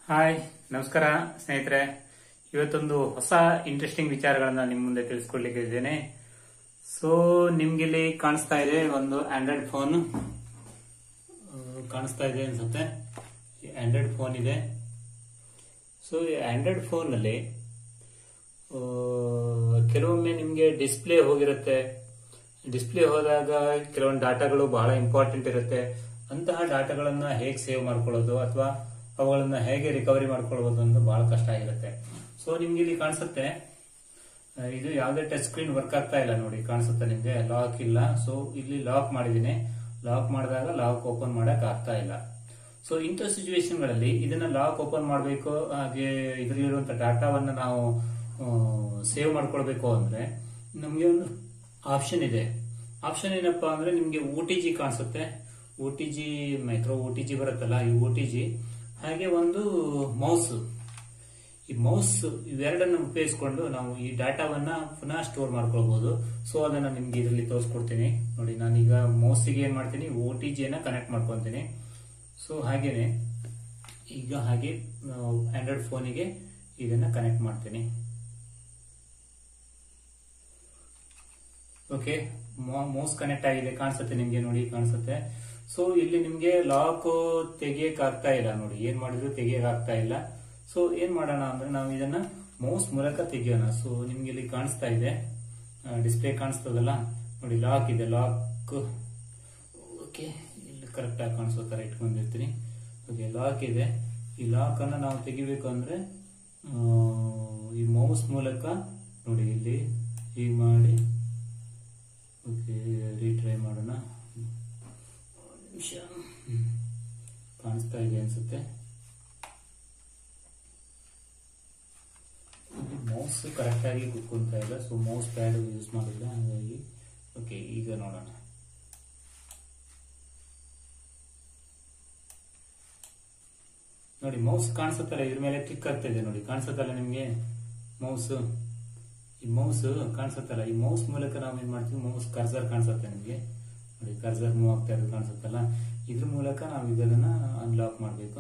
Hi ನಮಸ್ಕಾರ ಸ್ನೇಹಿತರೆ ಇವತ್ತೊಂದು ಹೊಸ ಇಂಟ್ರೆಸ್ಟಿಂಗ್ ವಿಚಾರಗಳನ್ನ ನಿಮ್ಮ ಮುಂದೆ ತಿಳಿಸ್ಕೊಡ್ಲಿಕ್ಕೆ ಇದ್ದೇನೆ ಸೊ ನಿಮ್ಗಿಲ್ಲಿ ಕಾಣಿಸ್ತಾ ಇದೆ ಒಂದು ಆಂಡ್ರಾಯ್ಡ್ ಫೋನ್ ಕಾಣಿಸ್ತಾ ಇದೆ ಅನ್ಸುತ್ತೆ ಆಂಡ್ರಾಯ್ಡ್ ಫೋನ್ ಇದೆ ಸೊ ಈ ಆಂಡ್ರಾಯ್ಡ್ ಫೋನ್ ನಲ್ಲಿ ಆ, ಕೆಲವೊಮ್ಮೆ ನಿಮ್ಗೆ ಡಿಸ್ಪ್ಲೇ ಹೋಗಿರುತ್ತೆ ಡಿಸ್ಪ್ಲೇ ಹೋದಾಗ ಕೆಲವೊಂದು ಡಾಟಾಗಳು ಬಹಳ ಇಂಪಾರ್ಟೆಂಟ್ ಇರುತ್ತೆ ಅಂತಹ ಡಾಟಾಗಳನ್ನ ಹೇಗೆ ಸೇವ್ ಮಾಡ್ಕೊಳ್ಳೋದು ಅಥವಾ ಅವುಗಳನ್ನ ಹೇಗೆ ರಿಕವರಿ ಮಾಡ್ಕೊಳ್ಳೋದು ಅನ್ನೋದು ಬಹಳ ಕಷ್ಟ ಆಗಿರುತ್ತೆ ಸೊ ನಿಮ್ಗೆ ಇಲ್ಲಿ ಕಾಣಿಸುತ್ತೆ ಆ, ಇದು ಯಾವುದೇ ಟಚ್ ಸ್ಕ್ರೀನ್ ವರ್ಕ್ ಆಗ್ತಾ ಇಲ್ಲ ನೋಡಿ ಕಾಣಿಸುತ್ತೆ ನಿಮ್ಗೆ ಲಾಕ್ ಇಲ್ಲ ಸೊ ಇಲ್ಲಿ ಲಾಕ್ ಮಾಡಿದೀನಿ ಲಾಕ್ ಮಾಡಿದಾಗ ಲಾಕ್ ಓಪನ್ ಮಾಡಕ್ ಆಗ್ತಾ ಇಲ್ಲ ಸೊ ಇಂಥ ಸಿಚುವೇಶನ್ ಗಳಲ್ಲಿ ಇದನ್ನ ಲಾಕ್ ಓಪನ್ ಮಾಡಬೇಕು ಹಾಗೆ ಇದರಲ್ಲಿರುವಂತ ಡಾಟಾವನ್ನ ನಾವು ಸೇವ್ ಮಾಡ್ಕೊಳ್ಬೇಕು ಅಂದ್ರೆ ನಮ್ಗೆ ಒಂದು ಆಪ್ಷನ್ ಇದೆ ಆಪ್ಷನ್ ಏನಪ್ಪಾ ಅಂದ್ರೆ ನಿಮ್ಗೆ ಓ ಟಿ ಜಿ ಕಾಣಿಸುತ್ತೆ O T G micro O T G ಬರುತ್ತಲ್ಲ ಈ ಓ ಟಿ ಜಿ ಹಾಗೆ ಒಂದು ಮೌಸ್ ಈ ಮೌಸ್ ಇವೆರಡನ್ನು ಉಪಯೋಗಿಸಿಕೊಂಡು ನಾವು ಈ ಡಾಟಾವನ್ನ ಪುನಃ ಸ್ಟೋರ್ ಮಾಡ್ಕೊಳ್ಬಹುದು ಸೊ ಅದನ್ನ ನಿಮ್ಗೆ ಇದರಲ್ಲಿ ತೋರಿಸ್ಕೊಡ್ತೀನಿ ನೋಡಿ ನಾನೀಗ ಮೌಸಿಗೆ ಏನ್ ಮಾಡ್ತೀನಿ ಓ ಟಿ ಜಿಯನ್ನ ಕನೆಕ್ಟ್ ಮಾಡ್ಕೊತೀನಿ ಸೊ ಹಾಗೇನೆ ಈಗ ಹಾಗೆ ಆಂಡ್ರಾಯ್ಡ್ ಫೋನಿಗೆ ಇದನ್ನ ಕನೆಕ್ಟ್ ಮಾಡ್ತೀನಿ ಓಕೆ ಮೌಸ್ ಕನೆಕ್ಟ್ ಆಗಿದೆ ಕಾಣಿಸುತ್ತೆ ನಿಮ್ಗೆ ನೋಡಿ ಕಾಣಿಸುತ್ತೆ ಸೊ ಇಲ್ಲಿ ನಿಮ್ಗೆ ಲಾಕ್ ತೆಗಿಯಕ್ ಆಗ್ತಾ ಇಲ್ಲ ನೋಡಿ ಏನ್ ಮಾಡಿದ್ರು ತೆಗಿಯಕ್ ಆಗ್ತಾ ಇಲ್ಲ ಸೊ ಏನ್ ಮಾಡೋಣ ಅಂದ್ರೆ ನಾವು ಇದನ್ನ ಮೌಸ್ ಮೂಲಕ ತೆಗಿಯೋಣ ಸೊ ನಿಮ್ಗೆ ಇಲ್ಲಿ ಕಾಣಿಸ್ತಾ ಇದೆ ಡಿಸ್ಪ್ಲೇ ಕಾಣಿಸ್ತದಲ್ಲ ನೋಡಿ ಲಾಕ್ ಇದೆ ಲಾಕ್ ಓಕೆ ಇಲ್ಲಿ ಕರೆಕ್ಟ್ ಆಗಿ ಕಾಣಿಸೋ ತರ ಇಟ್ಕೊಂಡಿರ್ತೀನಿ ಓಕೆ ಲಾಕ್ ಇದೆ ಈ ಲಾಕ್ ಅನ್ನ ನಾವು ತೆಗಿಬೇಕು ಅಂದ್ರೆ ಆ, ಈ ಮೌಸ್ ಮೂಲಕ ನೋಡಿ ಇಲ್ಲಿ ಹೀಗೆ ಮಾಡಿ ಓಕೆ ರೀಟ್ರೈ ಮಾಡೋಣ ಒಂದ್ ನಿಮಿಷ ಹ್ಮ್. ಕಾಣಿಸ್ತಾ ಇದೆ ಅನ್ಸುತ್ತೆ ಮೌಸ್ ಕರೆಕ್ಟ್ ಆಗಿ ಕುತ್ಕೊಂತ ಇಲ್ಲ ಸೊ ಮೌಸ್ ಪ್ಯಾಡ್ ಯೂಸ್ ಮಾಡಿಲ್ಲ ಹಾಗಾಗಿ ಓಕೆ ಈಗ ನೋಡೋಣ ನೋಡಿ ಮೌಸ್ ಕಾಣಿಸುತ್ತಲ್ಲ ಇದ್ರ ಮೇಲೆ ಕ್ಲಿಕ್ ಆಗ್ತಾ ಇದೆ ನೋಡಿ ಕಾಣಿಸುತ್ತಲ್ಲ ನಿಮ್ಗೆ ಮೌಸ್ ಈ ಮೌಸ್ ಕಾಣಿಸುತ್ತಲ್ಲ ಈ ಮೌಸ್ ಮೂಲಕ ನಾವು ಏನ್ ಮಾಡ್ತೀವಿ ಮೌಸ್ ಕರ್ಸರ್ ಕಾಣಿಸುತ್ತೆ ನಿಮ್ಗೆ ನೋಡಿ ಕರ್ಸರ್ ಮೂವ್ ಆಗ್ತಾ ಇರೋದು ಕಾಣಿಸುತ್ತಲ್ಲ ಇದ್ರ ಮೂಲಕ ನಾವು ಇದನ್ನ ಅನ್ಲಾಕ್ ಮಾಡಬೇಕು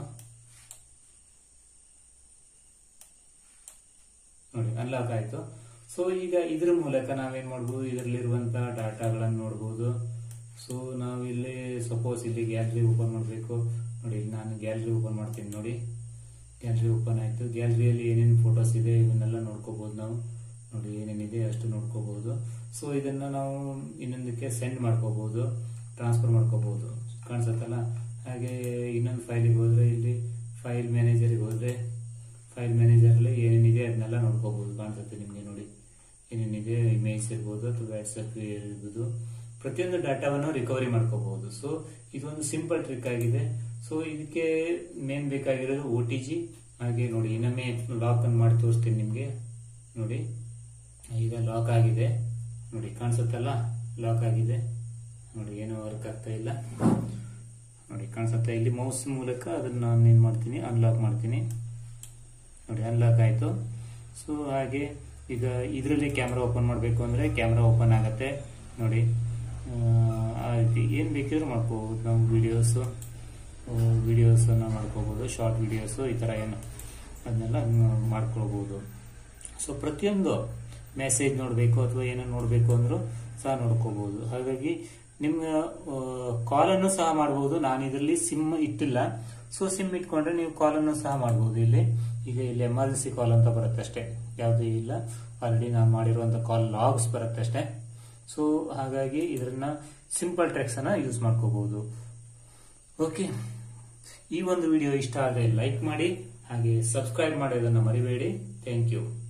ನೋಡಿ ಅನ್ಲಾಕ್ ಆಯ್ತು ಸೊ ಈಗ ಇದ್ರ ಮೂಲಕ ನಾವೇನ್ ಮಾಡ್ಬೋದು ಇದರಲ್ಲಿರುವಂತ ಡಾಟಾಗಳನ್ನು ನೋಡ್ಬೋದು ಸೊ ನಾವು ಇಲ್ಲಿ ಸಪೋಸ್ ಇಲ್ಲಿ ಗ್ಯಾಲರಿ ಓಪನ್ ಮಾಡಬೇಕು ನೋಡಿ ಇಲ್ಲಿ ನಾನು ಗ್ಯಾಲರಿ ಓಪನ್ ಮಾಡ್ತೀನಿ ನೋಡಿ ಗ್ಯಾಲರಿ ಓಪನ್ ಆಯ್ತು ಗ್ಯಾಲರಿಯಲ್ಲಿ ಏನೇನು ಫೋಟೋಸ್ ಇದೆ ಇವನ್ನೆಲ್ಲ ನೋಡ್ಕೋಬಹುದು ನಾವು ನೋಡಿ ಏನೇನಿದೆ ಅಷ್ಟು ನೋಡ್ಕೋಬಹುದು ಸೊ ಇದನ್ನ ನಾವು ಇನ್ನೊಂದಕ್ಕೆ ಸೆಂಡ್ ಮಾಡ್ಕೋಬಹುದು ಟ್ರಾನ್ಸ್ಫರ್ ಮಾಡ್ಕೋಬಹುದು ಕಾಣಿಸುತ್ತಲ್ಲ ಹಾಗೆ ಇನ್ನೊಂದು ಫೈಲಿಗೆ ಹೋದ್ರೆ ಇಲ್ಲಿ ಫೈಲ್ ಮ್ಯಾನೇಜರ್ಗೆ ಹೋದ್ರೆ ಫೈಲ್ ಮ್ಯಾನೇಜರ್ ಅಲ್ಲಿ ಏನೇನಿದೆ ಅದನ್ನೆಲ್ಲ ನೋಡ್ಕೋಬಹುದು ಕಾಣಿಸುತ್ತೆ ನಿಮ್ಗೆ ನೋಡಿ ಏನೇನಿದೆ ಇಮೇಜ್ ಇರ್ಬೋದು ಅಥವಾ ವಾಟ್ಸಪ್ ಇರ್ಬೋದು ಪ್ರತಿಯೊಂದು ಡಾಟಾವನ್ನು ರಿಕವರಿ ಮಾಡ್ಕೋಬಹುದು ಸೊ ಇದೊಂದು ಸಿಂಪಲ್ ಟ್ರಿಕ್ ಆಗಿದೆ ಸೊ ಇದಕ್ಕೆ ಮೇನ್ ಬೇಕಾಗಿರೋದು ಓ ಟಿ ಜಿ ಹಾಗೆ ನೋಡಿ ಇನ್ನೊಮ್ಮೆ ಲಾಕ್ ಅನ್ನು ಮಾಡಿ ತೋರಿಸ್ತೀನಿ ನಿಮ್ಗೆ ನೋಡಿ ಈಗ ಲಾಕ್ ಆಗಿದೆ ನೋಡಿ ಕಾಣಿಸುತ್ತಲ್ಲ ಲಾಕ್ ಆಗಿದೆ ನೋಡಿ ಏನೋ ವರ್ಕ್ ಆಗ್ತಾ ಇಲ್ಲ ನೋಡಿ ಕಾಣಿಸುತ್ತೆ ಇಲ್ಲಿ ಮೌಸ್ ಮೂಲಕ ಅದನ್ನ ನಾನು ಏನ್ ಮಾಡ್ತೀನಿ ಅನ್ಲಾಕ್ ಮಾಡ್ತೀನಿ ನೋಡಿ ಅನ್ಲಾಕ್ ಆಯ್ತು ಸೊ ಹಾಗೆ ಈಗ ಇದರಲ್ಲಿ ಕ್ಯಾಮ್ರಾ ಓಪನ್ ಮಾಡಬೇಕು ಅಂದ್ರೆ ಕ್ಯಾಮ್ರಾ ಓಪನ್ ಆಗತ್ತೆ ನೋಡಿ ಆ, ಆ ರೀತಿ ಏನ್ ಬೇಕಿದ್ರು ಮಾಡ್ಕೋಬಹುದು ನಾವು ವಿಡಿಯೋಸ್ ವಿಡಿಯೋಸ್ ಅನ್ನ ಮಾಡ್ಕೋಬಹುದು ಶಾರ್ಟ್ ವಿಡಿಯೋಸ್ ಈ ತರ ಏನು ಅದನ್ನೆಲ್ಲ ಮಾಡ್ಕೊಳ್ಬಹುದು ಸೊ ಪ್ರತಿಯೊಂದು ಮೆಸೇಜ್ ನೋಡಬೇಕು ಅಥವಾ ಏನೋ ನೋಡಬೇಕು ಅಂದ್ರೂ ಸಹ ನೋಡ್ಕೋಬಹುದು ಹಾಗಾಗಿ ನಿಮ್ಮ ಕಾಲ್ ಅನ್ನು ಸಹ ಮಾಡಬಹುದು ನಾನು ಇದರಲ್ಲಿ ಸಿಮ್ ಇಟ್ಟಿಲ್ಲ ಸೊ ಸಿಮ್ ಇಟ್ಕೊಂಡ್ರೆ ನೀವು ಕಾಲ್ ಅನ್ನು ಸಹ ಮಾಡಬಹುದು ಇಲ್ಲಿ ಈಗ ಇಲ್ಲಿ ಎಮರ್ಜೆನ್ಸಿ ಕಾಲ್ ಅಂತ ಬರುತ್ತೆ ಅಷ್ಟೇ ಯಾವುದೇ ಇಲ್ಲ ಆಲ್ರೆಡಿ ನಾನು ಮಾಡಿರುವಂತ ಕಾಲ್ ಲಾಗ್ಸ್ ಬರುತ್ತೆ ಅಷ್ಟೇ ಸೊ ಹಾಗಾಗಿ ಇದನ್ನ ಸಿಂಪಲ್ ಟ್ರಿಕ್ಸ್ ಅನ್ನ ಯೂಸ್ ಮಾಡ್ಕೋಬಹುದು ಓಕೆ ಈ ಒಂದು ವಿಡಿಯೋ ಇಷ್ಟ ಆದರೆ ಲೈಕ್ ಮಾಡಿ ಹಾಗೆ ಸಬ್ಸ್ಕ್ರೈಬ್ ಮಾಡೋದನ್ನ ಮರಿಬೇಡಿ ಥ್ಯಾಂಕ್ ಯು